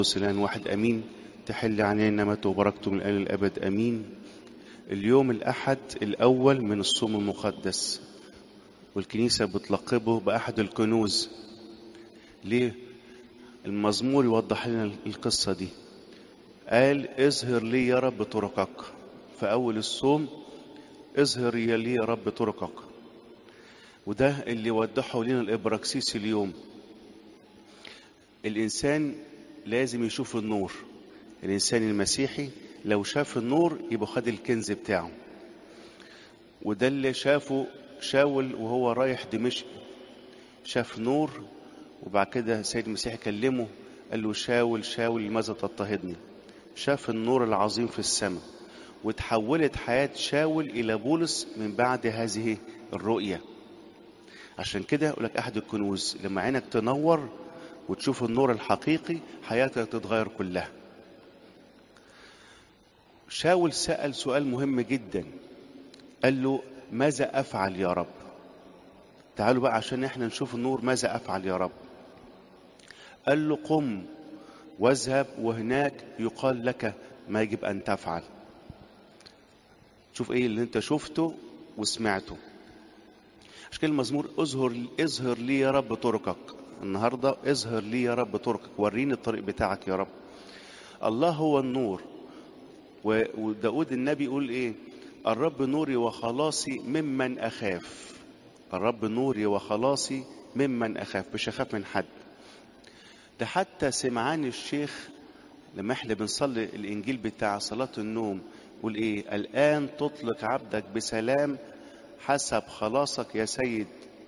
الآن واحد أمين تحل علينا نعمته وبركته من آل الأبد أمين اليوم الأحد الأول من الصوم المقدس والكنيسة بتلقبه بأحد الكنوز ليه؟ المزمور يوضح لنا القصة دي قال اظهر لي يا رب طرقك في أول الصوم اظهر لي يا رب طرقك وده اللي وضحه لنا الإبراكسيس اليوم الإنسان لازم يشوف النور الإنسان المسيحي لو شاف النور يبقى خد الكنز بتاعه وده اللي شافه شاول وهو رايح دمشق شاف نور وبعد كده السيد المسيح كلمه قال له شاول شاول لماذا تضطهدني شاف النور العظيم في السماء وتحولت حياة شاول إلى بولس من بعد هذه الرؤية عشان كده أقول لك أحد الكنوز لما عينك تنور وتشوف النور الحقيقي حياتك تتغير كلها شاول سأل سؤال مهم جدا قال له ماذا أفعل يا رب تعالوا بقى عشان احنا نشوف النور ماذا أفعل يا رب قال له قم واذهب وهناك يقال لك ما يجب أن تفعل شوف ايه اللي انت شفته وسمعته عشان كده المزمور اظهر اظهر لي يا رب طرقك النهارده اظهر لي يا رب طرقك وريني الطريق بتاعك يا رب الله هو النور وداود النبي يقول ايه الرب نوري وخلاصي ممن اخاف الرب نوري وخلاصي ممن اخاف مش اخاف من حد ده حتى سمعان الشيخ لما احنا بنصلي الانجيل بتاع صلاه النوم يقول ايه الان تطلق عبدك بسلام حسب خلاصك يا سيد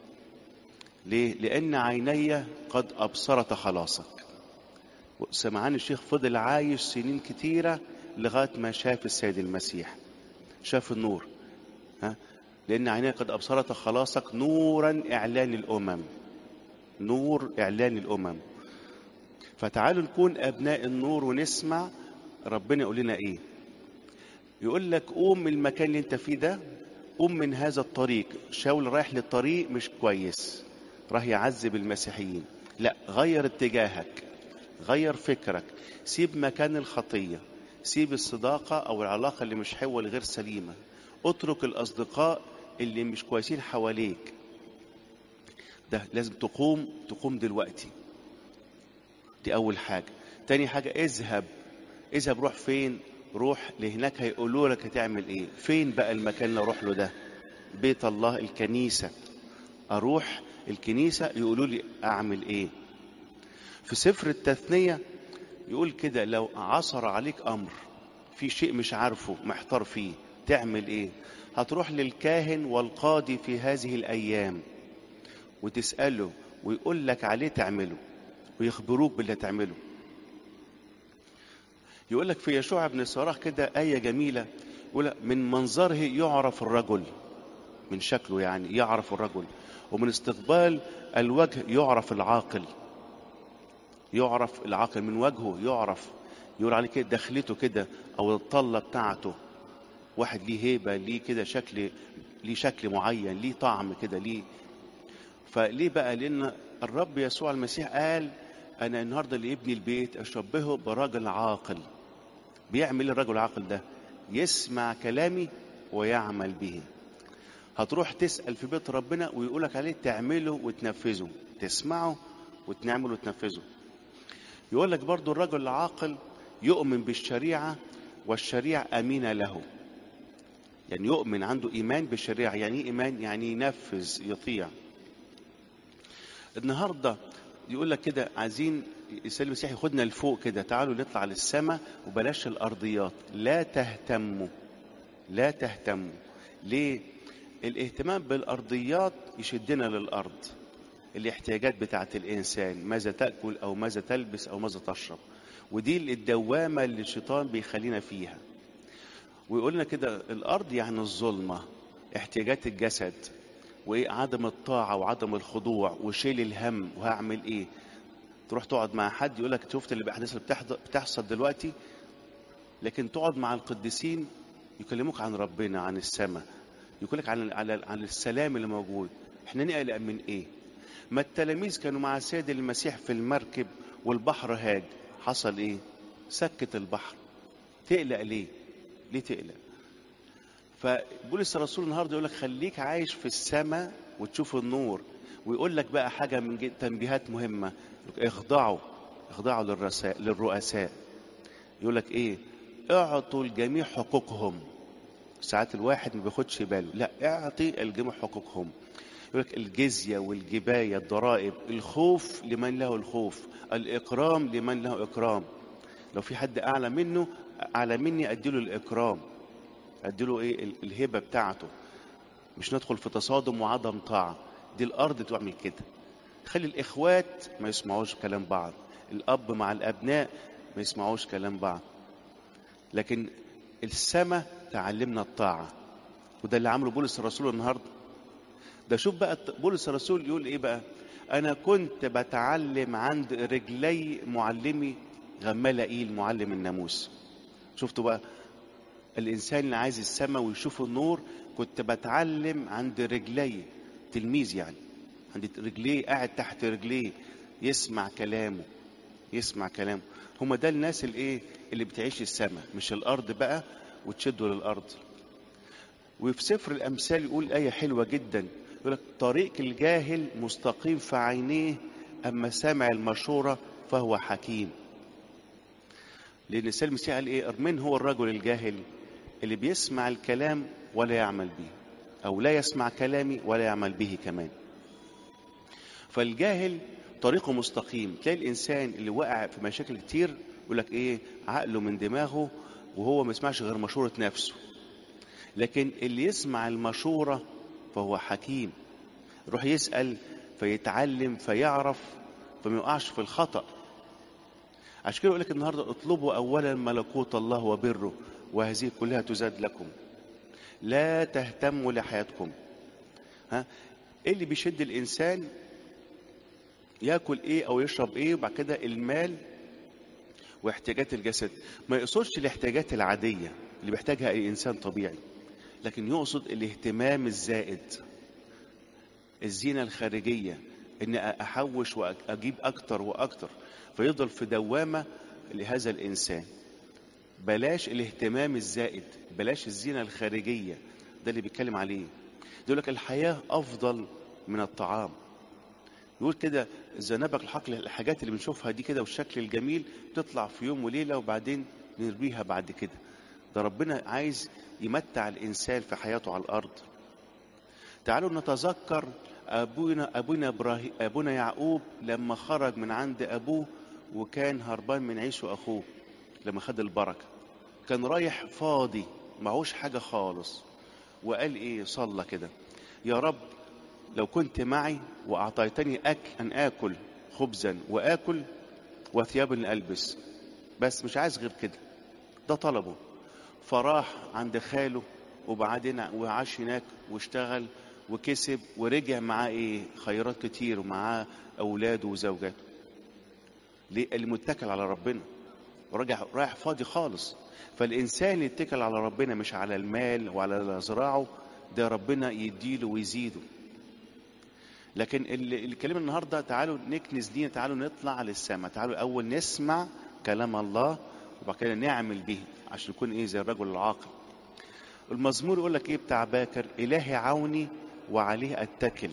ليه لان عيني قد ابصرت خلاصك سمعان الشيخ فضل عايش سنين كتيره لغايه ما شاف السيد المسيح شاف النور ها لان عيني قد ابصرت خلاصك نورا اعلان الامم نور اعلان الامم فتعالوا نكون ابناء النور ونسمع ربنا يقول لنا ايه يقول لك قوم من المكان اللي انت فيه ده قوم من هذا الطريق شاول رايح للطريق مش كويس راح يعذب المسيحيين لا غير اتجاهك غير فكرك سيب مكان الخطيه سيب الصداقه او العلاقه اللي مش حلوه الغير سليمه اترك الاصدقاء اللي مش كويسين حواليك ده لازم تقوم تقوم دلوقتي دي اول حاجه تاني حاجه اذهب اذهب روح فين روح لهناك هيقولوا لك هتعمل ايه فين بقى المكان اللي اروح له ده بيت الله الكنيسه اروح الكنيسه يقولوا لي اعمل ايه في سفر التثنيه يقول كده لو عصر عليك امر في شيء مش عارفه محتار فيه تعمل ايه هتروح للكاهن والقاضي في هذه الايام وتساله ويقول لك عليه تعمله ويخبروك باللي تعمله يقول لك في يشوع بن صراخ كده آية جميلة يقول من منظره يعرف الرجل من شكله يعني يعرف الرجل ومن استقبال الوجه يعرف العاقل يعرف العاقل من وجهه يعرف يقول عليه كده دخلته كده او الطله بتاعته واحد ليه هيبه ليه كده شكل ليه شكل معين ليه طعم كده ليه فليه بقى لان الرب يسوع المسيح قال انا النهارده اللي ابني البيت اشبهه براجل عاقل بيعمل الرجل العاقل ده يسمع كلامي ويعمل به هتروح تسال في بيت ربنا ويقولك عليه تعمله وتنفذه تسمعه وتنعمله وتنفذه يقول لك برضو الرجل العاقل يؤمن بالشريعه والشريعه امينه له يعني يؤمن عنده ايمان بالشريعه يعني ايه ايمان يعني ينفذ يطيع النهارده يقول لك كده عايزين السيد المسيح ياخدنا لفوق كده تعالوا نطلع للسماء وبلاش الارضيات لا تهتموا لا تهتموا ليه الاهتمام بالارضيات يشدنا للارض الاحتياجات بتاعت الانسان ماذا تاكل او ماذا تلبس او ماذا تشرب ودي الدوامه اللي الشيطان بيخلينا فيها ويقول لنا كده الارض يعني الظلمه احتياجات الجسد وايه عدم الطاعه وعدم الخضوع وشيل الهم وهعمل ايه تروح تقعد مع حد يقول لك شفت اللي باحداث اللي بتحصل دلوقتي لكن تقعد مع القديسين يكلموك عن ربنا عن السماء يقول لك عن عن عن السلام اللي موجود احنا نقلق من ايه ما التلاميذ كانوا مع السيد المسيح في المركب والبحر هاج حصل ايه سكت البحر تقلق ليه ليه تقلق فبولس الرسول النهارده يقول لك خليك عايش في السماء وتشوف النور ويقول لك بقى حاجه من جد- تنبيهات مهمه اخضعوا اخضعوا للرساء للرؤساء يقول لك ايه اعطوا الجميع حقوقهم ساعات الواحد ما بياخدش باله لا اعطي الجميع حقوقهم يقول لك الجزيه والجبايه الضرائب الخوف لمن له الخوف الاكرام لمن له اكرام لو في حد اعلى منه اعلى مني اديله الاكرام اديله ايه ال- الهبه بتاعته مش ندخل في تصادم وعدم طاعه دي الارض تعمل كده خلي الاخوات ما يسمعوش كلام بعض الاب مع الابناء ما يسمعوش كلام بعض لكن السماء تعلمنا الطاعه وده اللي عمله بولس الرسول النهارده ده شوف بقى بولس الرسول يقول ايه بقى انا كنت بتعلم عند رجلي معلمي غمالائيل معلم الناموس شفتوا بقى الانسان اللي عايز السماء ويشوف النور كنت بتعلم عند رجلي تلميذ يعني عند رجليه قاعد تحت رجليه يسمع كلامه يسمع كلامه هما ده الناس الايه اللي بتعيش السماء مش الارض بقى وتشدوا للارض وفي سفر الامثال يقول ايه حلوه جدا يقول لك طريق الجاهل مستقيم في عينيه اما سامع المشوره فهو حكيم لان السيد المسيح قال ايه من هو الرجل الجاهل اللي بيسمع الكلام ولا يعمل به او لا يسمع كلامي ولا يعمل به كمان فالجاهل طريقه مستقيم تلاقي الانسان اللي وقع في مشاكل كتير يقول لك ايه عقله من دماغه وهو ما يسمعش غير مشوره نفسه لكن اللي يسمع المشوره فهو حكيم يروح يسال فيتعلم فيعرف فما يقعش في الخطأ عشان كده يقول لك النهارده اطلبوا اولا ملكوت الله وبره وهذه كلها تزاد لكم لا تهتموا لحياتكم ها ايه اللي بيشد الانسان ياكل ايه او يشرب ايه وبعد كده المال واحتياجات الجسد ما يقصدش الاحتياجات العاديه اللي بيحتاجها اي انسان طبيعي لكن يقصد الاهتمام الزائد الزينه الخارجيه ان احوش واجيب اكتر واكتر فيفضل في دوامه لهذا الانسان بلاش الاهتمام الزائد بلاش الزينه الخارجيه ده اللي بيتكلم عليه يقول لك الحياه افضل من الطعام يقول كده زنبق الحقل الحاجات اللي بنشوفها دي كده والشكل الجميل بتطلع في يوم وليله وبعدين نرميها بعد كده ده ربنا عايز يمتع الانسان في حياته على الارض تعالوا نتذكر ابونا ابونا ابراهيم ابونا يعقوب لما خرج من عند ابوه وكان هربان من عيسو اخوه لما خد البركه كان رايح فاضي معهوش حاجه خالص وقال ايه صلى كده يا رب لو كنت معي واعطيتني اكل ان اكل خبزا واكل وثيابا البس بس مش عايز غير كده ده طلبه فراح عند خاله وبعدين وعاش هناك واشتغل وكسب ورجع معاه ايه خيرات كتير ومعاه اولاده وزوجاته ليه اللي متكل على ربنا ورجع رايح فاضي خالص فالانسان اللي يتكل على ربنا مش على المال وعلى زراعه ده ربنا يديله ويزيده لكن اللي اللي كلمنا النهارده تعالوا نكنز دينا تعالوا نطلع للسماء تعالوا اول نسمع كلام الله وبعد كده نعمل به عشان نكون ايه زي الرجل العاقل المزمور يقول لك ايه بتاع باكر الهي عوني وعليه اتكل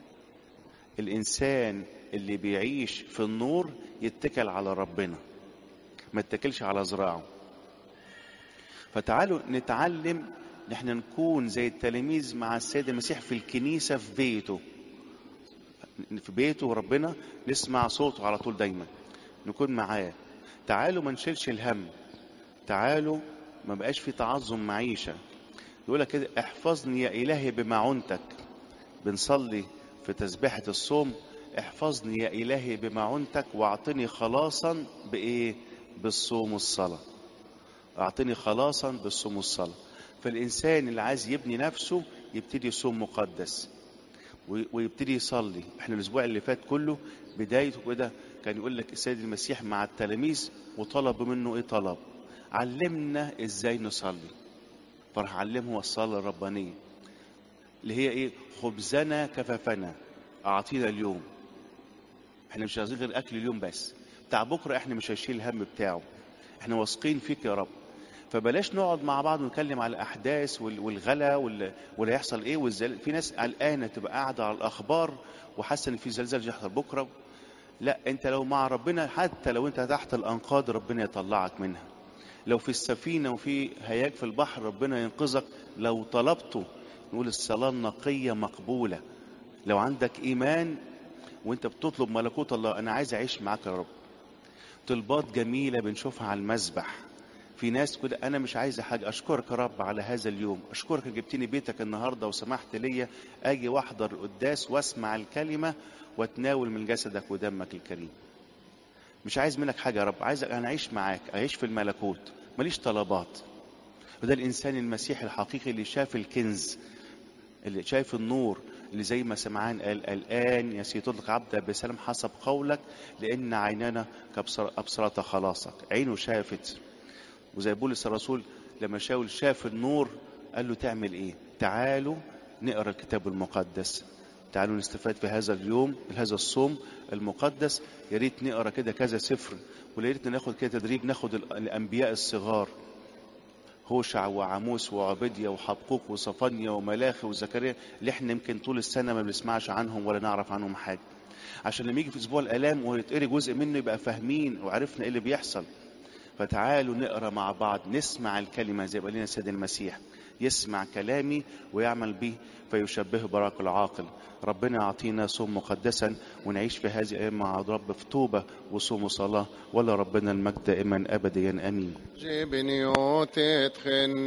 الانسان اللي بيعيش في النور يتكل على ربنا ما يتكلش على زراعه فتعالوا نتعلم ان احنا نكون زي التلاميذ مع السيد المسيح في الكنيسه في بيته في بيته ربنا نسمع صوته على طول دايما نكون معاه تعالوا ما نشيلش الهم تعالوا ما بقاش في تعظم معيشه يقول لك كده احفظني يا الهي بمعونتك بنصلي في تسبيحه الصوم احفظني يا الهي بمعونتك واعطني خلاصا بايه بالصوم والصلاه اعطني خلاصا بالصوم والصلاه فالانسان اللي عايز يبني نفسه يبتدي يصوم مقدس ويبتدي يصلي احنا الاسبوع اللي فات كله بدايته كده كان يقول لك السيد المسيح مع التلاميذ وطلب منه ايه طلب علمنا ازاي نصلي فراح علمه الصلاه الربانيه اللي هي ايه خبزنا كفافنا اعطينا اليوم احنا مش عايزين غير اكل اليوم بس بتاع بكره احنا مش هنشيل الهم بتاعه احنا واثقين فيك يا رب فبلاش نقعد مع بعض ونتكلم على الاحداث وال- والغلا وال- واللي هيحصل ايه والزل... في ناس قلقانه تبقى قاعده على الاخبار وحاسه ان في زلزال يحصل بكره لا انت لو مع ربنا حتى لو انت تحت الانقاض ربنا يطلعك منها لو في السفينه وفي هياج في البحر ربنا ينقذك لو طلبته نقول الصلاه النقيه مقبوله لو عندك ايمان وانت بتطلب ملكوت الله انا عايز اعيش معاك يا رب طلبات جميله بنشوفها على المسبح في ناس كده انا مش عايز حاجه اشكرك يا رب على هذا اليوم اشكرك إن جبتني بيتك النهارده وسمحت ليا اجي واحضر القداس واسمع الكلمه واتناول من جسدك ودمك الكريم مش عايز منك حاجه يا رب عايز انا اعيش معاك اعيش في الملكوت ماليش طلبات وده الانسان المسيحي الحقيقي اللي شاف الكنز اللي شايف النور اللي زي ما سمعان قال الآن يا سيد تطلق عبدا بسلام حسب قولك لأن عينانا كأبصرت خلاصك عينه شافت وزي بولس الرسول لما شاول شاف النور قال له تعمل ايه تعالوا نقرا الكتاب المقدس تعالوا نستفاد في هذا اليوم في هذا الصوم المقدس يا ريت نقرا كده كذا سفر ويا ريت ناخد كده تدريب ناخد ال- الانبياء الصغار هوشع وعموس وعبدية وحبقوق وصفانيا وملاخي وزكريا اللي احنا يمكن طول السنة ما بنسمعش عنهم ولا نعرف عنهم حاجة عشان لما يجي في اسبوع الالام ويتقري جزء منه يبقى فاهمين وعرفنا ايه اللي بيحصل فتعالوا نقرا مع بعض نسمع الكلمه زي ما قال لنا السيد المسيح يسمع كلامي ويعمل به فيشبهه براك العاقل ربنا يعطينا صوم مقدسا ونعيش في هذه الايام مع الرب في توبه وصوم وصلاه ولا ربنا المجد دائما ابديا امين جبني وتدخل